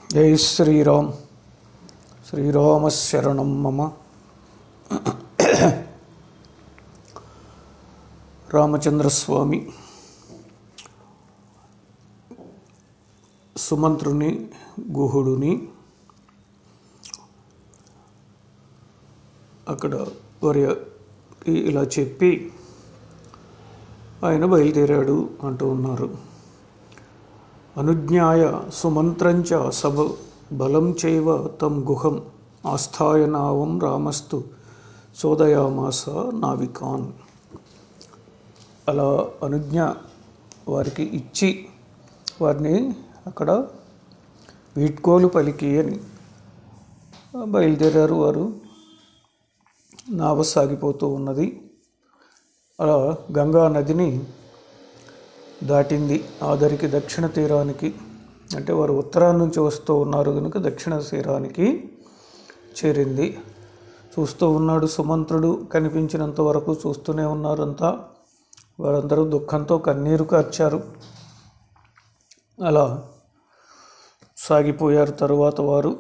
జై శ్రీరామ్ శ్రీరామశరణం మమ రామచంద్రస్వామి సుమంత్రుని గుహుడుని అక్కడ వారికి ఇలా చెప్పి ఆయన బయలుదేరాడు అంటూ ఉన్నారు అనుజ్ఞాయ సుమంత్రంచ సభ బలం చైవ తం గుహం ఆస్థాయ నావం రామస్తు చోదయామాస నావికాన్ అలా అనుజ్ఞ వారికి ఇచ్చి వారిని అక్కడ వీడ్కోలు పలికి అని బయలుదేరారు వారు నావ సాగిపోతూ ఉన్నది అలా గంగా నదిని దాటింది ఆదరికి దక్షిణ తీరానికి అంటే వారు ఉత్తరాన్ని నుంచి వస్తూ ఉన్నారు కనుక దక్షిణ తీరానికి చేరింది చూస్తూ ఉన్నాడు సుమంత్రుడు కనిపించినంత వరకు చూస్తూనే ఉన్నారంతా వారందరూ దుఃఖంతో కన్నీరు కార్చారు అలా సాగిపోయారు తరువాత వారు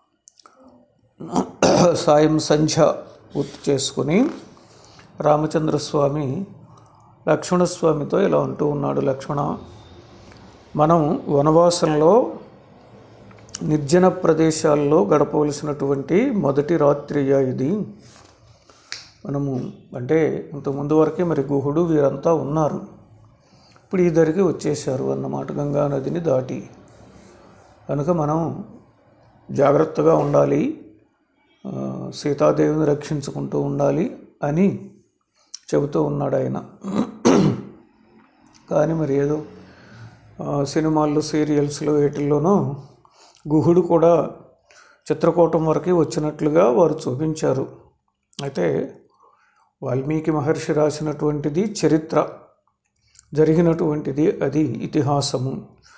సాయం సంధ్య పూర్తి చేసుకుని రామచంద్రస్వామి లక్ష్మణస్వామితో ఇలా అంటూ ఉన్నాడు లక్ష్మణ మనం వనవాసంలో నిర్జన ప్రదేశాల్లో గడపవలసినటువంటి మొదటి రాత్రియా ఇది మనము అంటే ఇంతకుముందు వరకే మరి గుహుడు వీరంతా ఉన్నారు ఇప్పుడు ఈ ధరికి వచ్చేసారు అన్నమాట గంగా నదిని దాటి కనుక మనం జాగ్రత్తగా ఉండాలి ఆ, సీతాదేవిని రక్షించుకుంటూ ఉండాలి అని చెబుతూ ఉన్నాడు ఆయన కానీ మరి ఏదో ఆ, సినిమాల్లో సీరియల్స్లో వీటిల్లోనూ గుహుడు కూడా చిత్రకూటం వరకు వచ్చినట్లుగా వారు చూపించారు అయితే వాల్మీకి మహర్షి రాసినటువంటిది చరిత్ర జరిగినటువంటిది అది ఇతిహాసము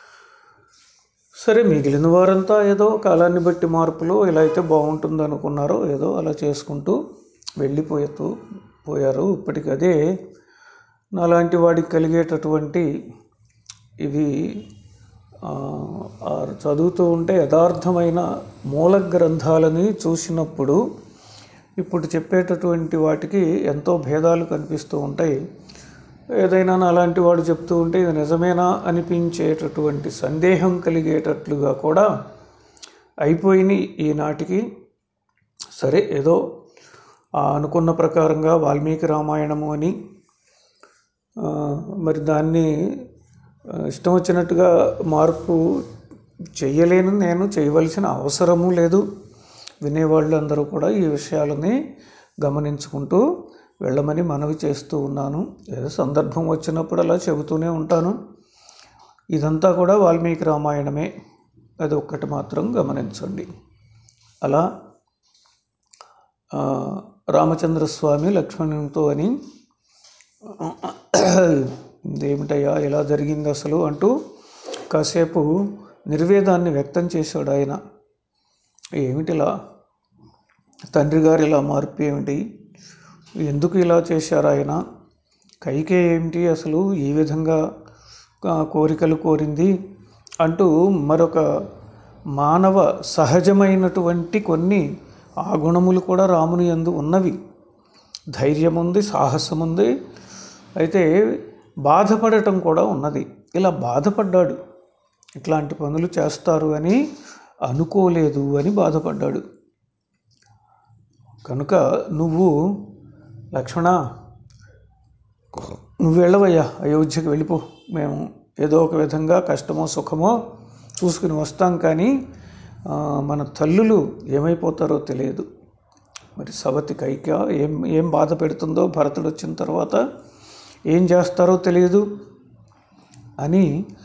సరే మిగిలిన వారంతా ఏదో కాలాన్ని బట్టి మార్పులు ఇలా అయితే బాగుంటుంది అనుకున్నారో ఏదో అలా చేసుకుంటూ వెళ్ళిపోతూ పోయారు ఇప్పటికి అదే నాలాంటి వాడికి కలిగేటటువంటి ఇవి ఆ, ఆ చదువుతూ ఉంటే యథార్థమైన మూల గ్రంథాలని చూసినప్పుడు ఇప్పుడు చెప్పేటటువంటి వాటికి ఎంతో భేదాలు కనిపిస్తూ ఉంటాయి ఏదైనా అలాంటి వాడు చెప్తూ ఉంటే ఇది నిజమేనా అనిపించేటటువంటి సందేహం కలిగేటట్లుగా కూడా అయిపోయినాయి ఈనాటికి సరే ఏదో ఆ అనుకున్న ప్రకారంగా వాల్మీకి రామాయణము అని ఆ, మరి దాన్ని ఆ, ఇష్టం వచ్చినట్టుగా మార్పు చెయ్యలేను నేను చేయవలసిన అవసరము లేదు వినేవాళ్ళు అందరూ కూడా ఈ విషయాలని గమనించుకుంటూ వెళ్ళమని మనవి చేస్తూ ఉన్నాను ఏదో సందర్భం వచ్చినప్పుడు అలా చెబుతూనే ఉంటాను ఇదంతా కూడా వాల్మీకి రామాయణమే అది ఒక్కటి మాత్రం గమనించండి అలా ఆ, రామచంద్రస్వామి లక్ష్మణునితో అని ఏమిటయ్యా ఇలా జరిగింది అసలు అంటూ కాసేపు నిర్వేదాన్ని వ్యక్తం చేశాడు ఆయన ఏమిటిలా తండ్రి గారు ఇలా మార్పు ఏమిటి ఎందుకు ఇలా చేశారు ఆయన కైకే ఏమిటి అసలు ఈ విధంగా ఆ, కోరికలు కోరింది అంటూ మరొక మానవ సహజమైనటువంటి కొన్ని ఆ గుణములు కూడా రాముని యందు ఉన్నవి ధైర్యం ఉంది సాహసం ఉంది అయితే బాధపడటం కూడా ఉన్నది ఇలా బాధపడ్డాడు ఇట్లాంటి పనులు చేస్తారు అని అనుకోలేదు అని బాధపడ్డాడు కనుక నువ్వు లక్ష్మణ నువ్వు వెళ్ళవయ్యా అయోధ్యకి వెళ్ళిపో మేము ఏదో ఒక విధంగా కష్టమో సుఖమో చూసుకుని వస్తాం కానీ ఆ, మన తల్లులు ఏమైపోతారో తెలియదు మరి సవతి కైక ఏం ఏం బాధ పెడుతుందో భరతుడు వచ్చిన తర్వాత ఏం చేస్తారో తెలియదు అని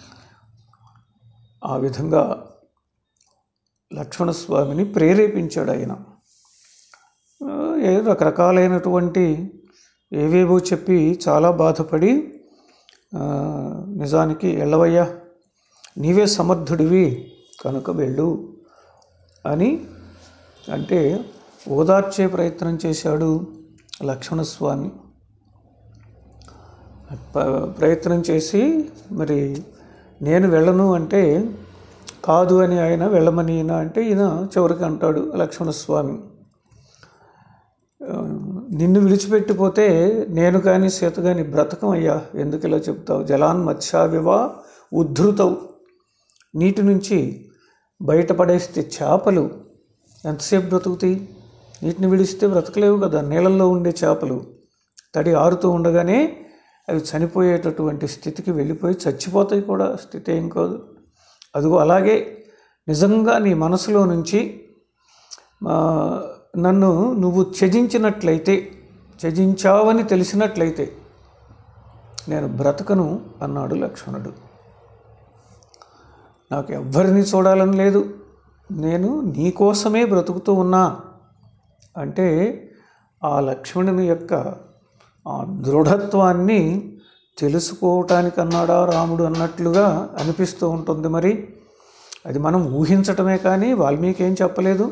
ఆ విధంగా లక్ష్మణస్వామిని ప్రేరేపించాడు ఆయన ఆ, ఏ రకరకాలైనటువంటి ఏవేవో చెప్పి చాలా బాధపడి ఆ, నిజానికి ఎల్లవయ్యా నీవే సమర్థుడివి కనుక వెళ్ళు అని అంటే ఓదార్చే ప్రయత్నం చేశాడు లక్ష్మణస్వామి ప- ప్రయత్నం చేసి మరి నేను వెళ్ళను అంటే కాదు అని ఆయన వెళ్ళమని ఈయన అంటే ఈయన చివరికి అంటాడు లక్ష్మణస్వామి ఆ, నిన్ను విడిచిపెట్టిపోతే నేను కానీ సీత కానీ బ్రతకం అయ్యా ఎందుకు ఇలా చెప్తావు జలాన్ మత్స్యావివా ఉద్ధృతవు నీటి నుంచి బయటపడేస్తే చేపలు ఎంతసేపు బ్రతుకుతాయి నీటిని విడిస్తే బ్రతకలేవు కదా నీళ్ళల్లో ఉండే చేపలు తడి ఆరుతూ ఉండగానే అవి చనిపోయేటటువంటి స్థితికి వెళ్ళిపోయి చచ్చిపోతాయి కూడా స్థితి ఏం కాదు అదిగో అలాగే నిజంగా నీ మనసులో నుంచి ఆ, నన్ను నువ్వు త్యజించినట్లయితే త్యజించావని తెలిసినట్లయితే నేను బ్రతకను అన్నాడు లక్ష్మణుడు నాకు ఎవ్వరిని చూడాలని లేదు నేను నీ కోసమే బ్రతుకుతూ ఉన్నా అంటే ఆ లక్ష్మణుని యొక్క ఆ దృఢత్వాన్ని తెలుసుకోవటానికి అన్నాడా రాముడు అన్నట్లుగా అనిపిస్తూ ఉంటుంది మరి అది మనం ఊహించటమే కానీ వాల్మీకి ఏం చెప్పలేదు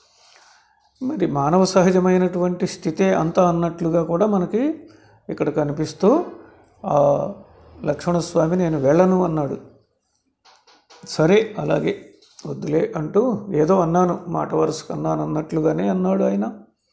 మరి మానవ సహజమైనటువంటి స్థితే అంతా అన్నట్లుగా కూడా మనకి ఇక్కడ కనిపిస్తూ ఆ లక్ష్మణస్వామి నేను వెళ్ళను అన్నాడు సరే అలాగే వద్దులే అంటూ ఏదో అన్నాను మాట వరుసకు అన్నాను అన్నట్లుగానే అన్నాడు ఆయన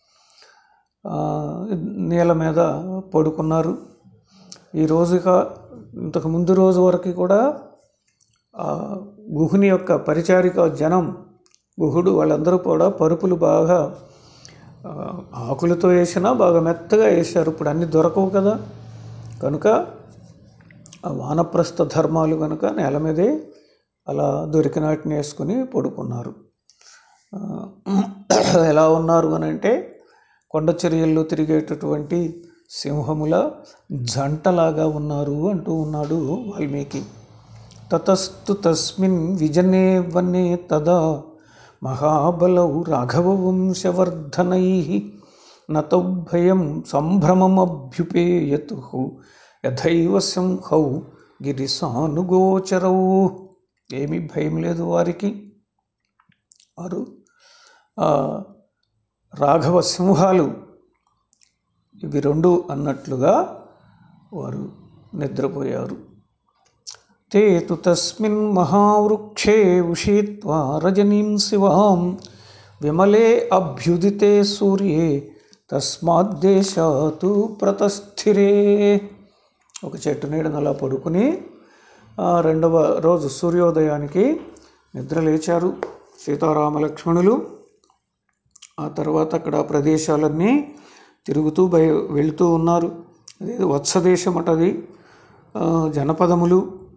ఆ, నీళ్ళ మీద పడుకున్నారు ఈ రోజుక ఇంతకు ముందు రోజు వరకు కూడా ఆ గుహుని యొక్క పరిచారిక జనం గుహుడు వాళ్ళందరూ కూడా పరుపులు బాగా ఆ, ఆకులతో వేసినా బాగా మెత్తగా వేశారు ఇప్పుడు అన్నీ దొరకవు కదా కనుక ఆ వానప్రస్థ ధర్మాలు కనుక నేల మీదే అలా దొరికిన వాటిని వేసుకుని పడుకున్నారు ఆ, ఎలా ఉన్నారు అని అంటే కొండ చర్యల్లో తిరిగేటటువంటి సింహముల జంటలాగా ఉన్నారు అంటూ ఉన్నాడు వాల్మీకి తతస్తు తస్మిన్ విజనే వనే తదా మహాబలౌ రాఘవ వంశవర్ధనై నతో భయం సంభ్రమమభ్యుపేయతు యథైవ సింహౌ గిరిసానుగోచరౌ ఏమీ భయం లేదు వారికి వారు ఆ, రాఘవ సింహాలు ఇవి రెండు అన్నట్లుగా వారు నిద్రపోయారు ते तु तस्मिन् महावृक्षे उषित्वा रजनीं शिवां विमले अभ्युदिते सूर्ये తస్మాద్దేశాతు ప్రతస్థిరే ఒక చెట్టు నీడన అలా పడుకుని ఆ రెండవ రోజు సూర్యోదయానికి నిద్ర లేచారు సీతారామ లక్ష్మణులు ఆ తర్వాత అక్కడ ఆ ప్రదేశాలన్నీ తిరుగుతూ బయ వెళుతూ ఉన్నారు అదే వత్సదేశం అట అది ఆ, జనపదములు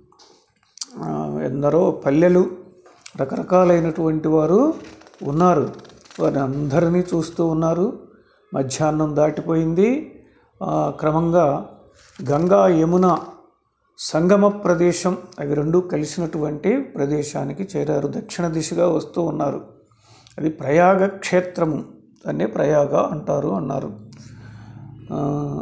ఆ, ఎందరో పల్లెలు రకరకాలైనటువంటి వారు ఉన్నారు వారిని అందరినీ చూస్తూ ఉన్నారు మధ్యాహ్నం దాటిపోయింది ఆ, క్రమంగా గంగా యమున సంగమ ప్రదేశం అవి రెండు కలిసినటువంటి ప్రదేశానికి చేరారు దక్షిణ దిశగా వస్తూ ఉన్నారు అది ప్రయాగ క్షేత్రము దాన్నే ప్రయాగ అంటారు అన్నారు ఆ,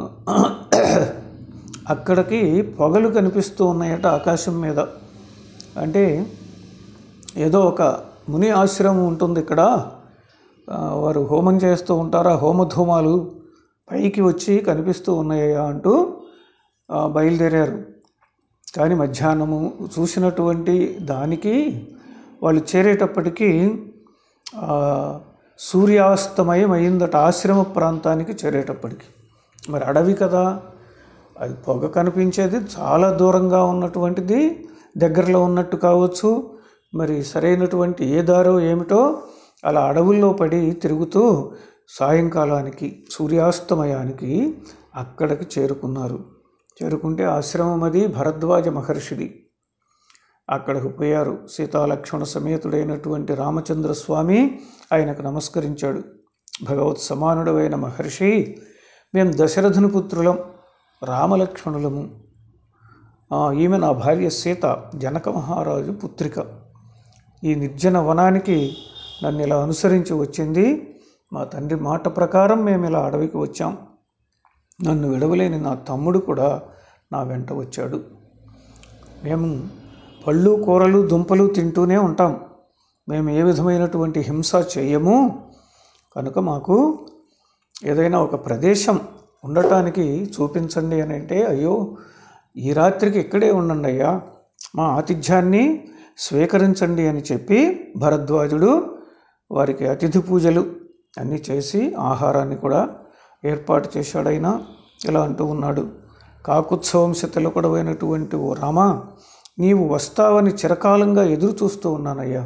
అక్కడికి పొగలు కనిపిస్తూ ఉన్నాయట ఆకాశం మీద అంటే ఏదో ఒక ముని ఆశ్రమం ఉంటుంది ఇక్కడ ఆ, వారు హోమం చేస్తూ ఉంటారు ఆ హోమధూమాలు పైకి వచ్చి కనిపిస్తూ ఉన్నాయా అంటూ ఆ, బయలుదేరారు కానీ మధ్యాహ్నము చూసినటువంటి దానికి వాళ్ళు చేరేటప్పటికీ ఆ, సూర్యాస్తమయం అయిందట ఆశ్రమ ప్రాంతానికి చేరేటప్పటికి మరి అడవి కదా అది పొగ కనిపించేది చాలా దూరంగా ఉన్నటువంటిది దగ్గరలో ఉన్నట్టు కావచ్చు మరి సరైనటువంటి ఏ దారో ఏమిటో అలా అడవుల్లో పడి తిరుగుతూ సాయంకాలానికి సూర్యాస్తమయానికి అక్కడికి చేరుకున్నారు చేరుకుంటే ఆశ్రమం అది భరద్వాజ మహర్షిది అక్కడికి పోయారు సీతాలక్ష్మణ సమేతుడైనటువంటి రామచంద్ర స్వామి ఆయనకు నమస్కరించాడు భగవత్ సమానుడైన మహర్షి మేము దశరథుని పుత్రులం రామలక్ష్మణులము ఆ, ఈమె నా భార్య సీత జనక మహారాజు పుత్రిక ఈ నిర్జన వనానికి నన్ను ఇలా అనుసరించి వచ్చింది మా తండ్రి మాట ప్రకారం మేము ఇలా అడవికి వచ్చాం నన్ను విడవలేని నా తమ్ముడు కూడా నా వెంట వచ్చాడు మేము పళ్ళు కూరలు దుంపలు తింటూనే ఉంటాం మేము ఏ విధమైనటువంటి హింస చేయము కనుక మాకు ఏదైనా ఒక ప్రదేశం ఉండటానికి చూపించండి అని అంటే అయ్యో ఈ రాత్రికి ఇక్కడే ఉండండి అయ్యా మా ఆతిథ్యాన్ని స్వీకరించండి అని చెప్పి భరద్వాజుడు వారికి అతిథి పూజలు అన్నీ చేసి ఆహారాన్ని కూడా ఏర్పాటు చేశాడైనా ఇలా అంటూ ఉన్నాడు కాకుత్సవంశ తిలకుడమైనటువంటి ఓ రామ నీవు వస్తావని చిరకాలంగా ఎదురు చూస్తూ ఉన్నానయ్యా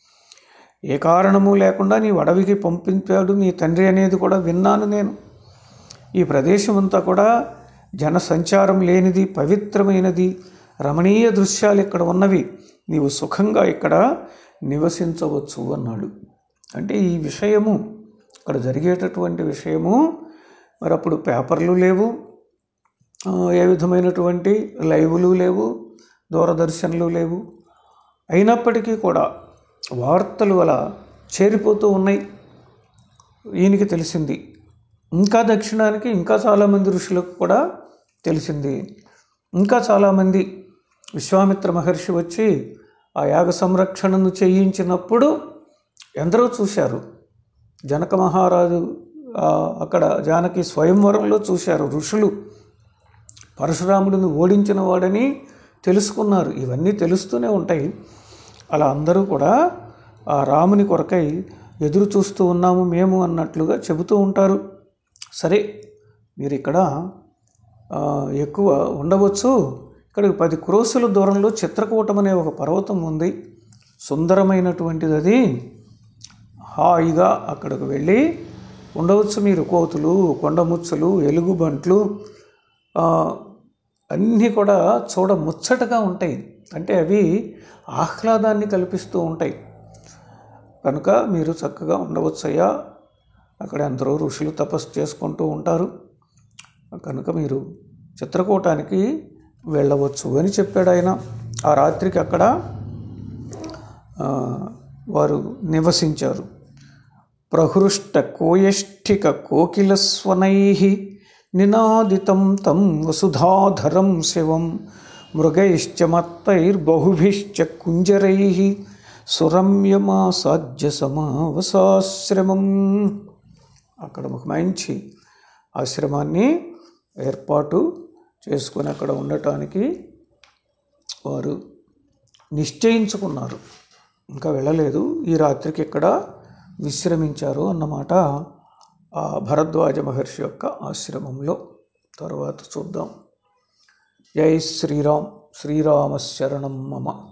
ఏ కారణము లేకుండా నీవు అడవికి పంపించాడు నీ తండ్రి అనేది కూడా విన్నాను నేను ఈ ప్రదేశం అంతా కూడా జన సంచారం లేనిది పవిత్రమైనది రమణీయ దృశ్యాలు ఇక్కడ ఉన్నవి నీవు సుఖంగా ఇక్కడ నివసించవచ్చు అన్నాడు అంటే ఈ విషయము ఇక్కడ జరిగేటటువంటి విషయము మరి అప్పుడు పేపర్లు లేవు ఆ, ఏ విధమైనటువంటి లైవ్లు లేవు దూరదర్శన్లు లేవు అయినప్పటికీ కూడా వార్తలు అలా చేరిపోతూ ఉన్నాయి ఈయనకి తెలిసింది ఇంకా దక్షిణానికి ఇంకా చాలామంది ఋషులకు కూడా తెలిసింది ఇంకా చాలామంది విశ్వామిత్ర మహర్షి వచ్చి ఆ యాగ సంరక్షణను చేయించినప్పుడు ఎందరో చూశారు జనక మహారాజు ఆ, అక్కడ జానకి స్వయంవరంలో చూశారు ఋషులు పరశురాముడిని ఓడించిన వాడని తెలుసుకున్నారు ఇవన్నీ తెలుస్తూనే ఉంటాయి అలా అందరూ కూడా ఆ రాముని కొరకై ఎదురు చూస్తూ ఉన్నాము మేము అన్నట్లుగా చెబుతూ ఉంటారు సరే మీరు ఇక్కడ ఆ, ఎక్కువ ఉండవచ్చు ఇక్కడికి పది క్రోసుల దూరంలో చిత్రకూటం అనే ఒక పర్వతం ఉంది సుందరమైనటువంటిది అది హాయిగా అక్కడికి వెళ్ళి ఉండవచ్చు మీరు కోతులు కొండముచ్చులు ఎలుగుబంట్లు ఆ, అన్నీ కూడా చూడ ముచ్చటగా ఉంటాయి అంటే అవి ఆహ్లాదాన్ని కల్పిస్తూ ఉంటాయి కనుక మీరు చక్కగా ఉండవచ్చయ్యా అక్కడ ఎందరో ఋషులు తపస్సు చేసుకుంటూ ఉంటారు కనుక మీరు చిత్రకూటానికి వెళ్ళవచ్చు అని చెప్పాడు ఆయన ఆ రాత్రికి అక్కడ ఆ, వారు నివసించారు ప్రహృష్ట కోయష్ఠిక కోకిలస్వనై నినాదితం తం వసుధాధరం శివం మృగైశ్చ మత్తైర్బహుభిశ్చ కుంజరై సురమ్యమాసాధ్య సమావసాశ్రమం అక్కడ ఒక మంచి ఆశ్రమాన్ని ఏర్పాటు చేసుకొని అక్కడ ఉండటానికి వారు నిశ్చయించుకున్నారు ఇంకా వెళ్ళలేదు ఈ రాత్రికి ఇక్కడ విశ్రమించారు అన్నమాట ఆ భరద్వాజ మహర్షి యొక్క ఆశ్రమంలో తర్వాత చూద్దాం జై శ్రీరామ్ శ్రీరామ శరణం మమ